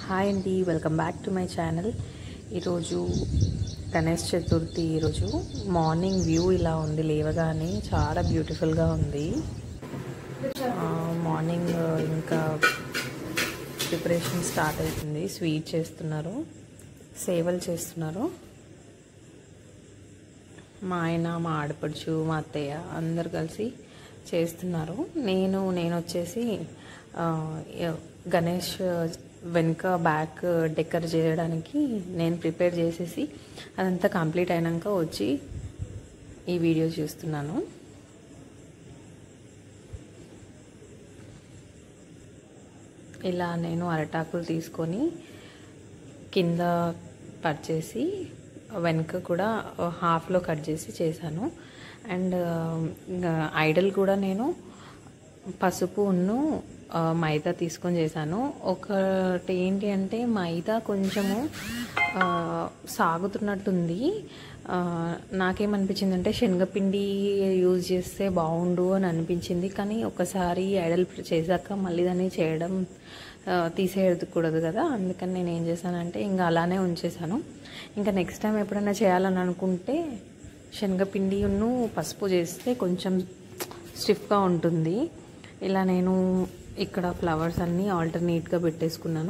Hi అండి welcome back to my channel ఈరోజు గణేష్ చతుర్థి ఈరోజు మార్నింగ్ వ్యూ ఇలా ఉంది లేవగానే చాలా బ్యూటిఫుల్గా ఉంది ఆ, మార్నింగ్ ఇంకా ప్రిపరేషన్ స్టార్ట్ అవుతుంది స్వీట్ చేస్తున్నారు సేవలు చేస్తున్నారు మా ఆయన మా ఆడపడుచు మా అత్తయ్య అందరు కలిసి చేస్తున్నారు నేను నేను వచ్చేసి ఆ, య- గణేష్ వెనుక బ్యాక్ డెకర్ చేయడానికి నేను ప్రిపేర్ చేసేసి అదంతా కంప్లీట్ అయినాక వచ్చి ఈ వీడియో చూస్తున్నాను ఇలా నేను అరటాకులు తీసుకొని కింద కట్ చేసి వెనుక కూడా హాఫ్లో కట్ చేసి చేశాను అండ్ ఐడల్ కూడా నేను పసుపు ఉన్ను ఆ, మైదా తీసుకొని చేశాను ఒకటి ఏంటి అంటే మైదా కొంచెము ఆ, సాగుతున్నట్టుంది ఆ, నాకేమనిపించింది అంటే శనగపిండి యూజ్ చేస్తే బాగుండు అని అనిపించింది కానీ ఒకసారి ఐడల్ చేశాక మళ్ళీ దాన్ని చేయడం ఆ, తీసేయకూడదు కదా అందుకని నేను ఏం చేశానంటే ఇంకా అలానే ఉంచేసాను ఇంకా నెక్స్ట్ టైం ఎప్పుడైనా చేయాలని అనుకుంటే శనగపిండి ఉన్ను పసుపు చేస్తే కొంచెం స్టిఫ్గా ఉంటుంది ఇలా నేను ఇక్కడ ఫ్లవర్స్ అన్నీ ఆల్టర్నేట్గా పెట్టేసుకున్నాను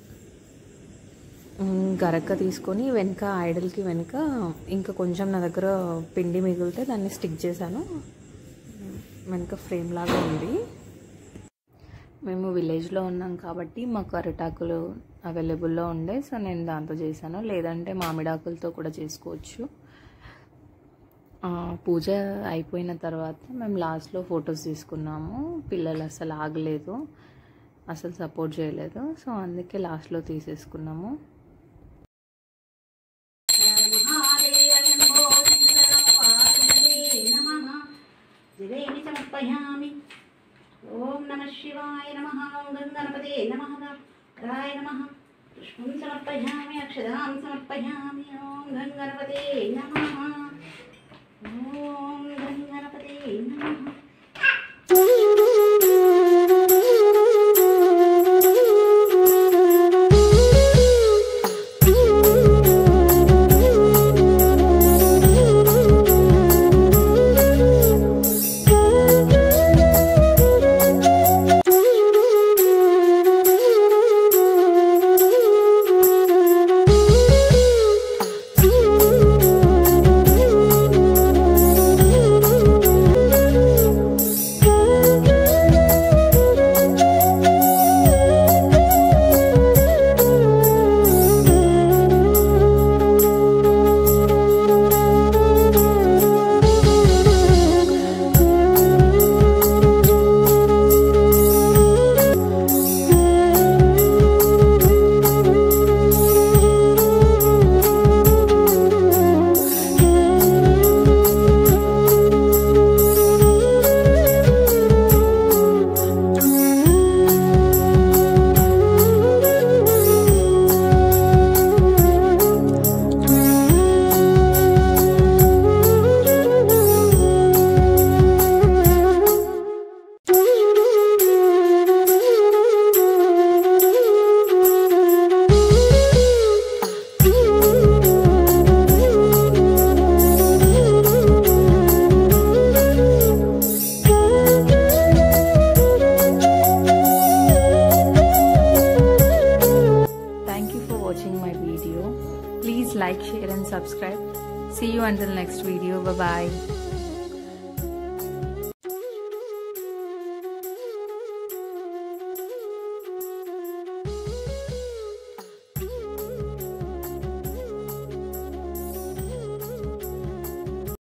ఉమ్, గరక్క తీసుకొని వెనక ఐడల్కి వెనక ఇంకా కొంచెం నా దగ్గర పిండి మిగిలితే దాన్ని స్టిక్ చేశాను వెనక ఫ్రేమ్ లాగా ఉంది మేము విలేజ్లో ఉన్నాం కాబట్టి మాకు అరిటాకులు అవైలబుల్లో ఉండే సో నేను దాంతో చేశాను లేదంటే మామిడాకులతో కూడా చేసుకోవచ్చు ఆ, పూజ అయిపోయిన తర్వాత మేము లాస్ట్లో ఫొటోస్ తీసుకున్నాము పిల్లలు అసలు ఆగలేదు అసలు సపోర్ట్ చేయలేదు సో అందుకే లాస్ట్లో తీసేసుకున్నాము జలేమి సమర్పయామి ఓం నమ శివాయ నమ ఓం గంగణపతే నమ రాయ నమ పుష్పం సమర్పయామి అక్షదాం సమర్పయామి ఓం గంగణపతే నమ ఓం గంగణపతే నమ Thank you for watching my video. Please like, share and subscribe. See you until next video. Bye bye.